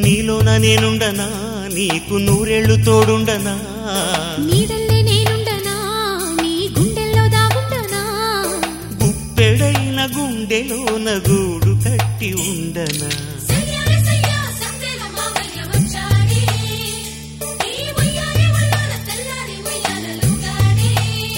నీలోన నేనుండనా నీకు నూరేళ్లు తోడుండనా నీడల్లే నేనుండనా నీ గుండెల్లో దాగుండనా గుప్పెడైన గుండెలోన గూడు కట్టి ఉండనా సయ్యారే సయ్యా సందేల మావయ్య వచ్చాడే ఈ ఉయ్యాలే ఉయ్యాల తెల్లారి ఉయ్యాలలుగాడే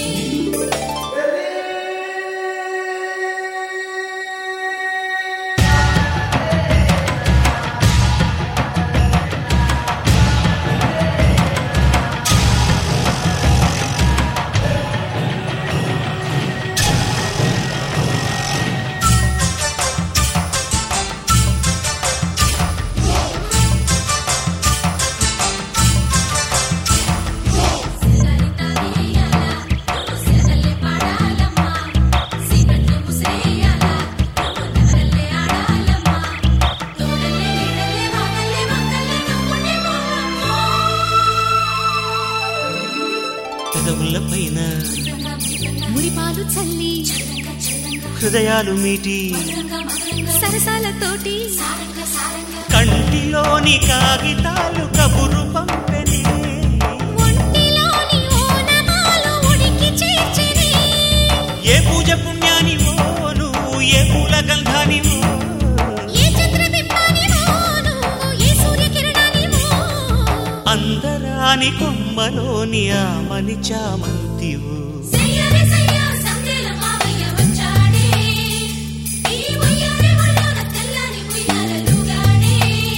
పెదవుల పైన మురిపాలు చల్లి హృదయాలు మీటి సరసాలతోటి కంటిలోని కాగితాలు కబురు పంపెనే ఒంటిలోని ఓనమాలు ఉడికి చేర్చెనే ఏ పూజ పుణ్యానివో నువ్వు ఏ పూల గంధానివో ఏ చంద్రబింబానివో నువ్వు ఏ సూర్యకిరణానివో అందరాని కొమ్మలోని ఆమని చామంతివు సయ్యారే సయ్యా సందేల మావయ్య వచ్చాడే ఈ ఉయ్యాలే ఉయ్యాల తెల్లారి ఉయ్యాలలుగాడే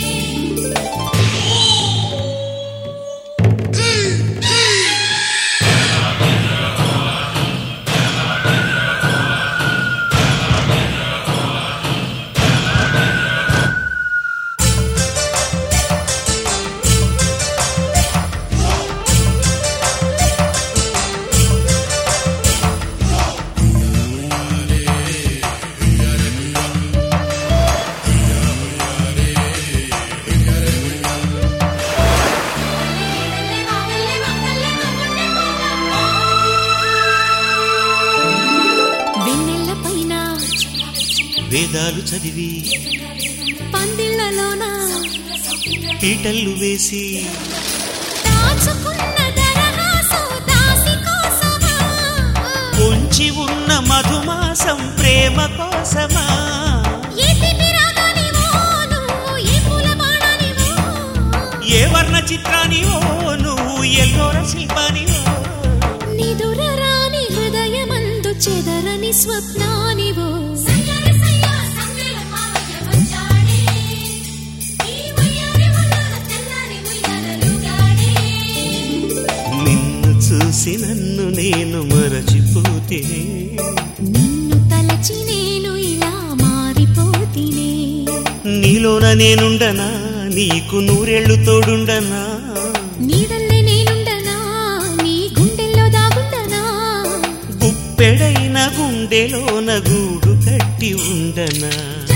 వెన్నెల్ల పైన వేదాలు చదివి పందిళ్ళలోన పీటల్లు వేసి దాచుకున్న దరహాసు దాసి కోసమా పొంచి ఉన్న మధుమాసం ప్రేమ కోసమా ఏ తిప్పి రాగానివో నువ్వు ఏ పూల బాణానివో ఏ వర్ణ చిత్రానివో నువ్వు ఎల్లోర శిల్పానివో నిదుర రాని హృదయమందు చెదరని స్వప్నానివో నిన్ను చూసి నన్ను నేను మరచిపోతేనే నిన్ను తలచి నేను ఇలా మారిపోతినే నీలోన నేనుండనా నీకు నూరేళ్లు తోడుండనా నీడల్లే నేనుండనా నీ గుండెల్లో దాగుండనా గుప్పెడైన గుండెలోన గూడు కట్టి ఉండనా